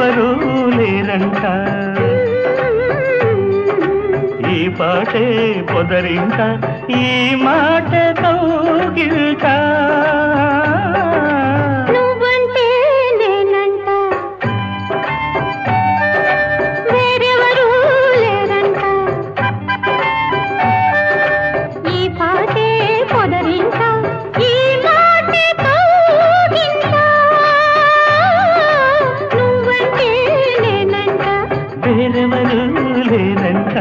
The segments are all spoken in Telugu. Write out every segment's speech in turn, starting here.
వేరెవరూ లేరంట ఈ పాటే పొదరింట ఈ మాట కౌగిల్ట నువ్వంటే నేనంట వేరెవరూ లేరంట ఈ పాటే పొదరింట ఈ మాటే కౌగిలింట నువ్వంటే నేనంట వేరెవరూ లేరంట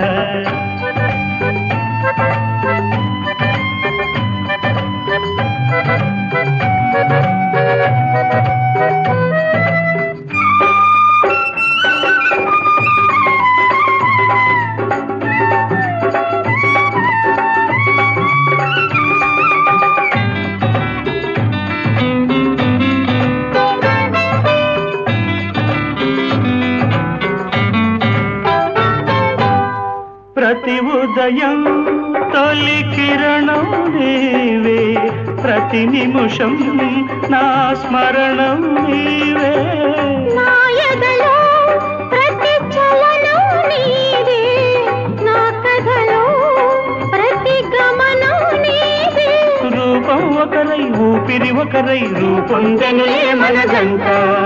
ప్రతి ఉదయం తొలి కిరణం నీవే ప్రతి నిమిషం నా స్మరణం నీవే నా ఎదలో ప్రతి చలనం నీవే నా కథలో ప్రతి గమనం నీవే రూపం ఒకరై ఊపిరి ఒకరై రూపొందెను ఏ మనదంట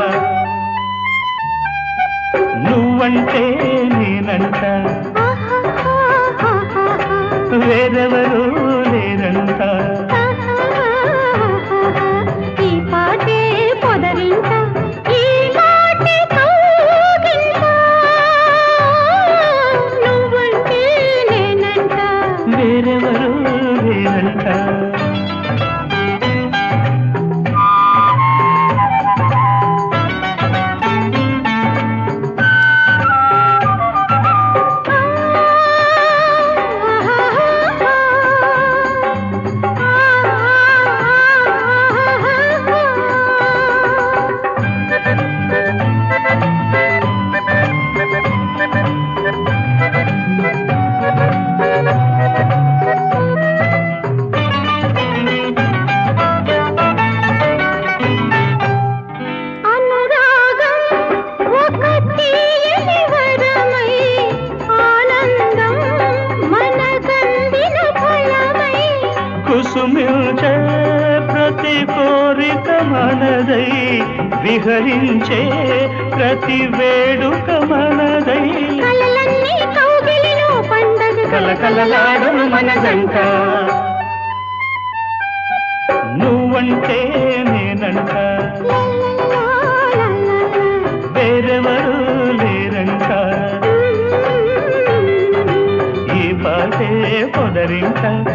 నువ్వంటే నేనంట వేరెవరూ లేరంట ఈ పాటే పొదరింట ఈ మాటే కౌగిలింట నువ్వంటే నేనంట వేరెవరూ లేరంట అనురాగం ఒక తీయని వరమై ఆనందం మనకందిన ఫలమై కుసుమిల్చే ప్రతి కోరిక మనదై విహరించే ప్రతి వేడుక మనదై కలలన్నీ కౌగిలిలో పండగ కలకలలాడును మనదంట నువ్వంటే నేనంట వేరెవరూ లేరంట ఈ పాటే పొదరింట